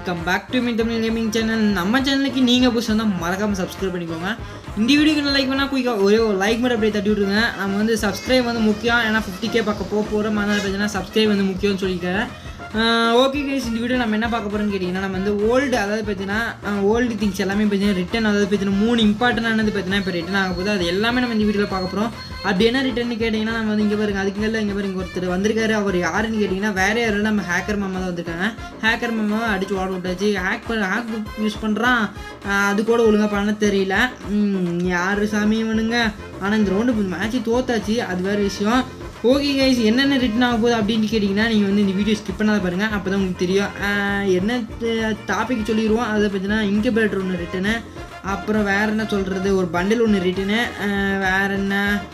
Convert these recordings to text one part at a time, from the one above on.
welcome back to me Tamil gaming channel நம்ம சேனலுக்கு நீங்கள் புதுசாக தான் மறக்காமல் சப்ஸ்கிரைப் பண்ணிக்கோங்க இந்த வீடியோக்கு லைக் பண்ணால் குயிக்காக ஒரே ஒரு லைக் மட்டும் அப்படியே தட்டி விட்ருங்க நம்ம வந்து சப்ஸ்கிரைப் வந்து முக்கியம் ஏன்னா ஃபிஃப்டி கே பக்கம் போக போகிறோம் அதனால் பார்த்தீங்கன்னா சப்ஸ்கிரைப் வந்து முக்கியம்னு சொல்லியிருக்கேன் ஓகே கைஸ் இந்த வீடியோ நம்ம என்ன பார்க்க போகிறோம்னு கேட்டிங்கன்னா நம்ம வந்து ஓல்டு அதாவது பார்த்தீங்கன்னா ஓல்டு திங்ஸ் எல்லாமே பார்த்தீங்கன்னா ரிட்டன் அதாவது பார்த்தீங்கன்னா மூணு இம்பார்ட்டண்டானது பார்த்தீங்கன்னா இப்போ ரிட்டன் ஆக போகுது அது எல்லாமே நம்ம இந்த வீடியோவில் பார்க்க போகிறோம் அப்படி என்ன ரிட்டர்ன் கேட்டிங்கன்னா நம்ம வந்து இங்கே பாருங்க அதுக்கு மேலே இங்கே பாருங்க ஒருத்தர் வந்திருக்காரு அவர் யாருன்னு கேட்டிங்கன்னா வேற யாரும் நம்ம ஹேக்கர் மாமா தான் வந்திருக்காங்க ஹேக்கர் மாமாவை அடிச்சு ஓட விட்டாச்சு ஹேக் பண்ண ஹேக் யூஸ் பண்ணுறான் அது கூட ஒழுங்காக பண்ண தெரியல ம், யாரு சாமி இவனுங்க ஆனால் இந்த ரவுண்டு மேட்ச் தோத்தாச்சு அது வேறு விஷயம் ஓகே கைஸ் என்னென்ன ரிட்டன் ஆக போகுது அப்படின்னு கேட்டிங்கன்னா நீங்கள் வந்து இந்த வீடியோ ஸ்கிப் பண்ணாத பாருங்கள் அப்போ தான் உங்களுக்கு தெரியும் ஆஹ் என்ன டாபிக் சொல்லிடுவோம் அதை பார்த்தீங்கன்னா இன்குபேட்டர் ஒன்று ரிட்டனு அப்புறம் வேறு என்ன சொல்கிறது ஒரு பண்டில் ஒன்று ரிட்டனு வேறு என்ன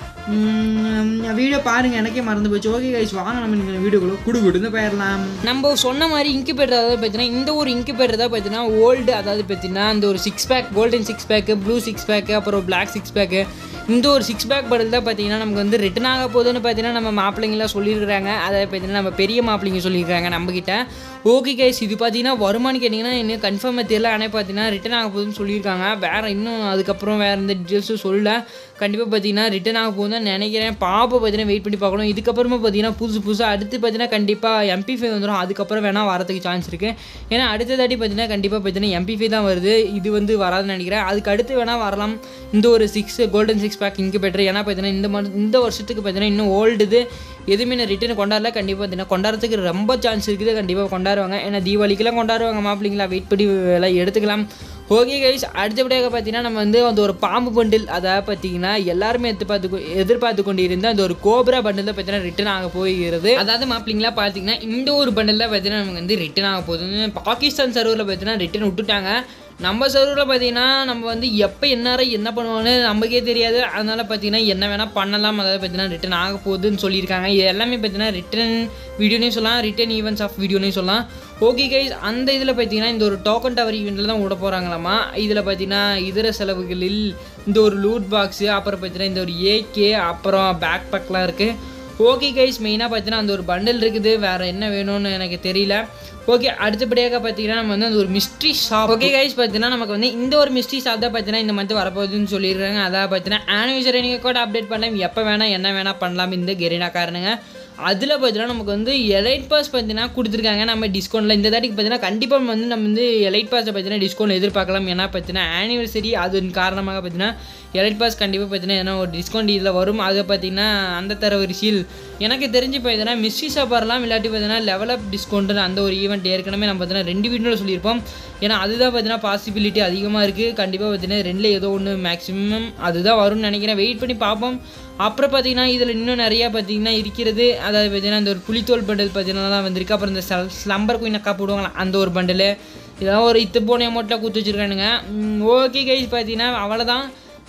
வீடியோ பாருங்கள் எனக்கே மறந்து போச்சு ஓகே கைஸ் வாங்க நம்ம இந்த வீடியோக்குள்ள குடு குடுன்னு போயிடலாம் நம்ம சொன்ன மாதிரி இன்குபேட்டர் அதாவது பார்த்தீங்கன்னா இந்த ஒரு இன்குபேட்டர் தான் பார்த்தீங்கன்னா ஓல்டு அதாவது பார்த்தீங்கன்னா இந்த ஒரு six pack golden six pack blue six pack அப்புறம் பிளாக் சிக்ஸ் பேக்கு இந்த ஒரு சிக்ஸ் பேக் படல் தான் பார்த்தீங்கன்னா நமக்கு வந்து ரிட்டன் ஆக போகுதுன்னு பார்த்தீங்கன்னா நம்ம மாப்பிள்ளைங்களாம் சொல்லியிருக்காங்க அதை பார்த்தீங்கன்னா நம்ம பெரிய மாப்பிள்ளைங்க சொல்லியிருக்காங்க நம்மக்கிட்ட ஓகே கைஸ் இது பார்த்தீங்கன்னா வருமானு கேட்டிங்கன்னா இன்னும் கன்ஃபார்மாக தெரியல ஆனால் பார்த்தீங்கன்னா ரிட்டன் ஆக போகுதுன்னு சொல்லியிருக்காங்க வேறு இன்னும் அதுக்கப்புறம் வேறு எந்த டீட்டெயில்ஸும் சொல்லல கண்டிப்பாக பார்த்தீங்கன்னா ரிட்டன் ஆக போகுதுன்னு நினைக்கிறேன் பாப்பா பார்த்தீங்கன்னா வெயிட் பண்ணி பார்க்கணும் இதுக்கப்புறமா பார்த்தீங்கன்னா புதுசு புதுசாக அடுத்து பார்த்தீங்கன்னா கண்டிப்பாக எம்பி ஃபைவ் வந்துடும் அதுக்கப்புறம் வேணால் வரதுக்கு சான்ஸ் இருக்குது ஏன்னா அடுத்த தாட்டி பார்த்தீங்கன்னா கண்டிப்பாக பார்த்தீங்கன்னா எம்பி ஃபைவ் தான் வருது இது வந்து வராதுன்னு நினைக்கிறேன் அதுக்கு அடுத்து வேணால் வரலாம் இந்த ஒரு சிக்ஸ் கோல்டன் சிக்ஸ் பேக் இங்கே பெட்டர் ஏன்னா பார்த்தீங்கன்னா இந்த மந்த் இந்த வருஷத்துக்கு பார்த்தீங்கன்னா இன்னும் ஓல்டுது எதுவுமே நான் ரிட்டர்ன் கொண்டாடல கண்டிப்பாக பார்த்தீங்கன்னா கொண்டாடுறதுக்கு ரொம்ப சான்ஸ் இருக்குது கண்டிப்பாக கொண்டாடுவாங்க ஏன்னா தீபாவளிக்கெல்லாம் கொண்டாடுவாங்க மாப்பிள்ளைங்களா வெயிட் பண்ணி எல்லாம் எடுத்துக்கலாம் ஓகே கைஸ் அடுத்தபடியாக பார்த்தீங்கன்னா நம்ம வந்து அந்த ஒரு பாம்பு பண்டில் அதாவது பார்த்தீங்கன்னா எல்லாருமே எதிர்பார்த்து எதிர்பார்த்து கொண்டு இருந்த அந்த ஒரு கோப்ரா பண்டில் தான் பார்த்தீங்கன்னா ரிட்டர்ன் ஆக போகிறது அதாவது மாப்பிள்ளைங்களா பார்த்தீங்கன்னா இந்த ஒரு பண்டில் தான் பார்த்தீங்கன்னா நமக்கு வந்து ரிட்டர்ன் ஆக போகுது பாகிஸ்தான் சர்வரில் பார்த்தீங்கன்னா ரிட்டர்ன் விட்டுட்டாங்க நம்ம சர்வரில் பார்த்தீங்கன்னா நம்ம வந்து எப்போ எந்நேர என்ன பண்ணுவோன்னு நமக்கே தெரியாது அதனால் பார்த்தீங்கன்னா என்ன வேணால் பண்ணலாம் அதாவது பார்த்தீங்கன்னா ரிட்டன் ஆக போகுதுன்னு சொல்லியிருக்காங்க இது எல்லாமே பார்த்தீங்கன்னா ரிட்டன் வீடியோனே சொல்லலாம் ரிட்டன் ஈவெண்ட்ஸ் ஆஃப் வீடியோனே சொல்லலாம் ஓகே கைஸ் அந்த இதில் பார்த்தீங்கன்னா இந்த ஒரு டோக்கன் டவர் ஈவெண்ட்டில் தான் விட போகிறாங்களாமா இதில் பார்த்தீங்கன்னா இதர செலவுகளில் இந்த ஒரு லூட் பாக்ஸு அப்புறம் பார்த்தீங்கன்னா இந்த ஒரு ஏகே அப்புறம் பேக் பேக்லாம் இருக்குது ஓகே கைஸ் மெயினாக பார்த்தீங்கன்னா அந்த ஒரு பண்டில் இருக்குது வேறு என்ன வேணும்னு எனக்கு தெரியல ஓகே அடுத்தபடியாக பார்த்தீங்கன்னா நம்ம வந்து அந்த ஒரு மிஸ்ட்ரி ஷாப் ஓகே கைஸ் பார்த்தீங்கன்னா நமக்கு வந்து இந்த ஒரு மிஸ்ட்ரி ஷாப் தான் பார்த்தீங்கன்னா இந்த மந்த் வரப்போகுதுன்னு சொல்லியிருக்காங்க அதான் பார்த்தீங்கன்னா ஆனிவர்சரி நீங்கள் கூட அப்டேட் பண்ணலாம் எப்போ வேணால் என்ன வேணால் பண்ணலாம் இந்த கெரினா காரணங்க அதில் பார்த்தீங்கன்னா நமக்கு வந்து எலைட் பாஸ் பார்த்தீங்கன்னா கொடுத்துருக்காங்க நம்ம டிஸ்கவுண்ட்டில் இந்த தாட்டிக்கு பார்த்தீங்கன்னா கண்டிப்பாக வந்து நம்ம வந்து எலைட் பாஸை பார்த்தீங்கன்னா டிஸ்கவுண்ட் எதிர்பார்க்கலாம் ஏன்னா பார்த்தீங்கன்னா ஆனிவர்சரி அதன் காரணமாக பார்த்தீங்கன்னா எலைட் பாஸ் கண்டிப்பாக பார்த்தீங்கன்னா ஏன்னா ஒரு டிஸ்கவுண்ட் இதில் வரும் அதை பார்த்தீங்கன்னா அந்த தரவரிசையில் எனக்கு தெரிஞ்சு பார்த்தீங்கன்னா மிஸ்ட்ரி ஷாப் வரலாம் இல்லாட்டி பார்த்தீங்கன்னா லெவல் அப் டிஸ்கவுண்ட்டு அந்த ஒரு ஈவெண்ட் ஏற்கனவே நம்ம பார்த்தீங்கன்னா ரெண்டு வீடியோவில் சொல்லியிருப்போம் ஏன்னா அதுதான் பார்த்தீங்கன்னா பாசிபிலிட்டி அதிகமாக இருக்குது கண்டிப்பாக பார்த்தீங்கன்னா ரெண்டில் ஏதோ ஒன்று மேக்ஸிமம் அதுதான் வரும்னு நினைக்கிறேன் வெயிட் பண்ணி பார்ப்போம் அப்புறம் பார்த்தீங்கன்னா இதில் இன்னும் நிறையா பார்த்தீங்கன்னா இருக்கிறது அதாவது பார்த்தீங்கன்னா இந்த ஒரு புலித்தோல் பண்டல் பார்த்தீங்கன்னா வந்திருக்கு அப்புறம் இந்த ஸ்ல- ஸ்லம்பர் குயின் அக்கா போடுவாங்களா அந்த ஒரு பண்டலு இதெல்லாம் ஒரு இத்து போன அமௌண்ட்டில் கொடுத்து வச்சுருக்கானுங்க ஓகே கைஸ் பார்த்தீங்கன்னா அவ்வளோதான்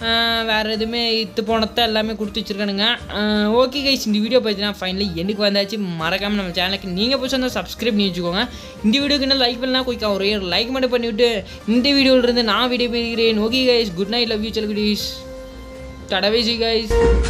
வேறு எதுவுமே இத்து போனத்தை எல்லாமே கொடுத்து வச்சுருக்கானுங்க ஓகே கைஸ் இந்த வீடியோ பார்த்தீங்கன்னா ஃபைனலி எனக்கு வந்தாச்சு மறக்காமல் நம்ம சேனலுக்கு நீங்கள் பிடிச்சி வந்து சப்ஸ்கிரைப் பண்ணி வச்சுக்கோங்க இந்த வீடியோக்கு என்ன லைக் பண்ணலாம் குயிக்காக ஒரே ஒரு லைக் மட்டும் பண்ணிவிட்டு இந்த வீடியோவிலேருந்து நான் வீடியோ போயிருக்கிறேன் okay guys good night love you செல் குடீஸ் டடவேசி கைஸ்